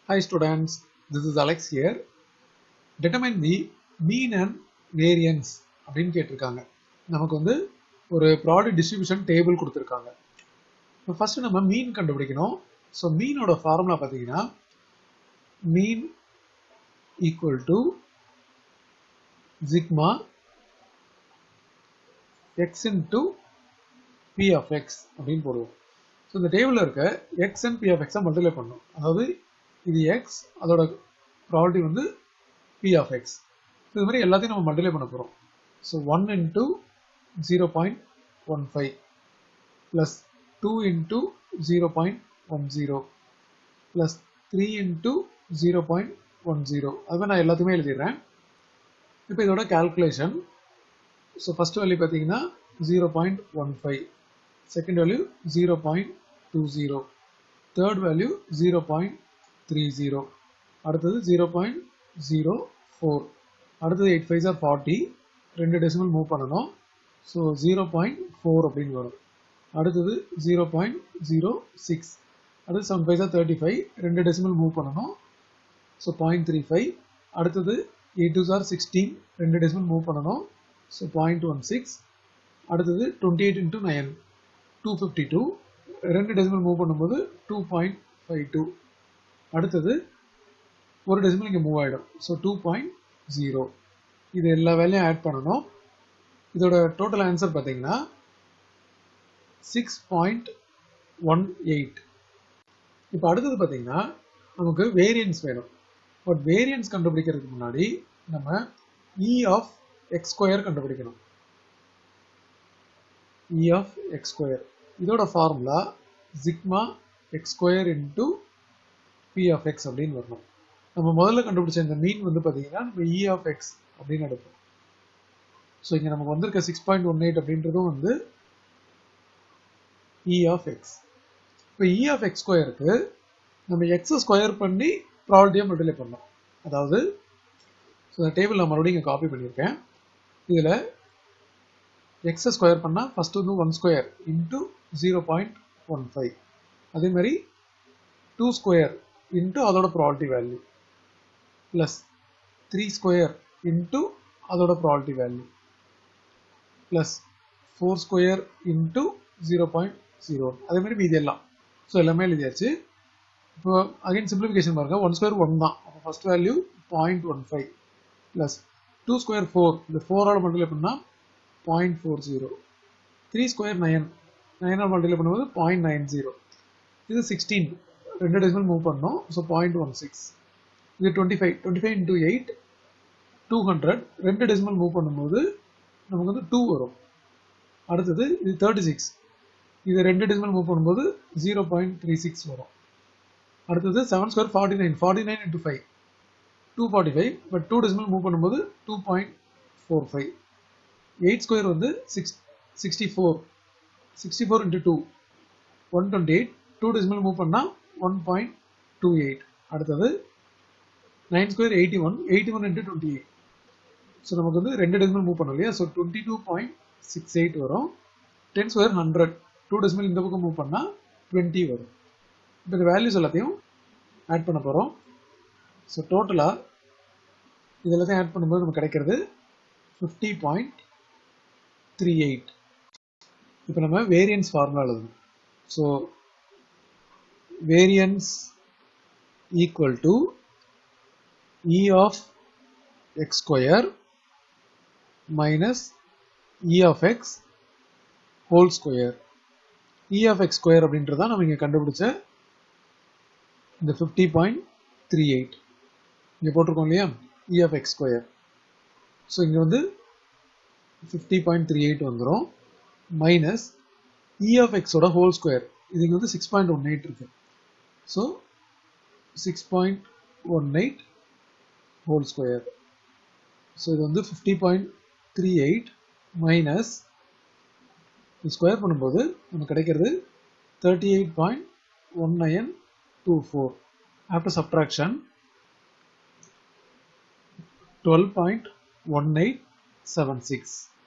Hi students, this is Alex here. Determine the mean and variance அப்படின்னு கேட்டிருக்காங்க நமக்கு வந்து ஒரு ப்ராடக்ட் டிஸ்ட்ரிபியூஷன் டேபிள் கொடுத்துருக்காங்க இப்போ ஃபர்ஸ்ட் நம்ம மீன் கண்டுபிடிக்கணும் ஸோ மீனோட ஃபார்முலா பார்த்தீங்கன்னா mean equal to sigma x into p of x அப்படின்னு போடுவோம் ஸோ இந்த டேபிளில் இருக்க எக்ஸ் அண்ட் பி ஆஃப் எக்ஸை மல்டிப்ளை பண்ணணும் அதாவது இது எக்ஸ் அதோட ப்ராபர்ட்டி வந்து பி ஆஃப் எக்ஸ் இது மாதிரி எல்லாத்தையும் நம்ம மல்டிப்ளை பண்ண போகிறோம் so one into zero point one five plus two into zero point one zero plus three into zero point one zero அதுவே நான் எல்லாத்தையுமே எழுதிடுறேன் இப்போ இதோட கால்குலேஷன் ஸோ ஃபஸ்ட் வேல்யூ பார்த்தீங்கன்னா zero point one five second value zero point two zero third value zero point three zero அடுத்தது zero point zero four அடுத்தது eight five or forty ரெண்டு டெசிமல் மூவ் பண்ணணும் ஸோ ஜீரோ பாயிண்ட் ஃபோர் அப்படின்னு வரும் அடுத்தது zero point zero six அடுத்து seven five or thirty five ரெண்டு decimal move பண்ணணும் ஸோ பாயிண்ட் த்ரீ ஃபைவ் அடுத்தது எயிட் டூ ஆர் சிக்ஸ்டீன் ரெண்டு டெசிமல் மூவ் பண்ணணும் ஸோ பாயிண்ட் ஒன் சிக்ஸ் அடுத்தது twenty eight into nine two fifty two ரெண்டு decimal move பண்ணும்போது two point five two அடுத்தது ஒரு டெசிமல் இங்கே மூவ் ஆகிடும் ஸோ டூ பாயிண்ட் ஜீரோ இது எல்லா வேலையும் ஆட் பண்ணணும் இதோட டோட்டல் ஆன்சர் பார்த்தீங்கன்னா சிக்ஸ் பாயிண்ட் ஒன் எயிட் இப்போ அடுத்தது பார்த்தீங்கன்னா நமக்கு வேரியன்ஸ் வேணும் பட் வேரியன்ஸ் கண்டுபிடிக்கிறதுக்கு முன்னாடி நம்ம இ ஆஃப் எக்ஸ் ஸ்கொயர் கண்டுபிடிக்கணும் இ ஆஃப் எக்ஸ் ஸ்கொயர் இதோட formula sigma x square into p of x அப்படின்னு வரணும் நம்ம முதல்ல கண்டுபிடிச்ச இந்த மீன் வந்து பார்த்தீங்கன்னா நம்ம இ ஆஃப் எக்ஸ் அப்படின்னு எடுப்போம் ஸோ இங்கே நமக்கு வந்திருக்க சிக்ஸ் பாயிண்ட் ஒன் எயிட் அப்படின்றதும் வந்து இ ஆஃப் எக்ஸ் இப்போ இ ஆஃப் எக்ஸ் ஸ்கொயருக்கு நம்ம எக்ஸை ஸ்கொயர் பண்ணி ப்ராபர்ட்டியாக மல்டிப்ளை பண்ணோம் அதாவது ஸோ இந்த டேபிள் நான் மறுபடியும் இங்கே காப்பி பண்ணியிருக்கேன் இதில் எக்ஸை ஸ்கொயர் பண்ணால் ஃபஸ்ட்டு வந்து one square into zero point one five அதே மாதிரி டூ ஸ்கொயர் இன்ட்டு அதோட property value plus three square into அதோட property value plus four square into zero point zero அதே மாதிரி மீதி எல்லாம் ஸோ எல்லாமே எழுதியாச்சு இப்போ அகைன் சிம்பிளிஃபிகேஷன் பாருங்க ஒன் ஸ்கொயர் ஒன் தான் அப்போ first value point one five plus two square four இந்த ஃபோரால் மல்டிப்ளை பண்ணால் point four zero three square nine நயனால் மல்டிப்ளை பண்ணும்போது பாயிண்ட் நைன் ஜீரோ இது சிக்ஸ்டீன் ரெண்டு டெசிமல் மூவ் பண்ணோம் ஸோ பாயிண்ட் ஒன் சிக்ஸ் இது twenty five twenty five into eight two hundred ரெண்டு டெசிமல் மூவ் பண்ணும்போது நமக்கு வந்து டூ வரும் அடுத்தது இது தேர்ட்டி சிக்ஸ் இது ரெண்டு டெசிமல் மூவ் பண்ணும்போது ஜீரோ பாயிண்ட் த்ரீ சிக்ஸ் வரும் அடுத்தது seven square forty nine forty nine into five two forty five but two decimal move பண்ணும்போது two point four five eight square வந்து six sixty four sixty four into two one twenty eight two decimal move பண்ணால் one point two eight அடுத்தது nine square eighty one eighty one into twenty eight so நமக்கு வந்து ரெண்டு decimal move பண்ணோம் இல்லையா so twenty two point six eight வரும் ten square hundred two decimal இந்த பக்கம் மூவ் பண்ணால் டுவெண்ட்டி வரும் இப்போ இந்த வேல்யூஸ் எல்லாத்தையும் ஆட் பண்ண போகிறோம் ஸோ டோட்டலாக இது எல்லாத்தையும் ஆட் பண்ணும்போது நமக்கு கிடைக்கிறது ஃபிஃப்டி பாயிண்ட் த்ரீ எயிட் இப்போ நம்ம வேரியன்ஸ் ஃபார்முலா எழுதணும் so variance equal to E of x square minus E of x whole square E of x square அப்படின்றத நம்ம இங்கே கண்டுபிடிச்ச இந்த ஃபிஃப்டி பாயிண்ட் த்ரீ எயிட் இங்கே போட்டிருக்கோம் இல்லையா E of x square so இங்கே வந்து ஃபிஃப்டி பாயிண்ட் த்ரீ எயிட் வந்துடும் மைனஸ் இ ஆஃப் எக்ஸோட ஹோல் ஸ்கொயர் இது இங்கே வந்து சிக்ஸ் பாயிண்ட் ஒன் எயிட் இருக்கு so six point one eight whole square so இது வந்து fifty point three eight minus square பண்ணும்போது நமக்கு கிடைக்கிறது thirty eight point one nine two four after subtraction twelve point one eight seven six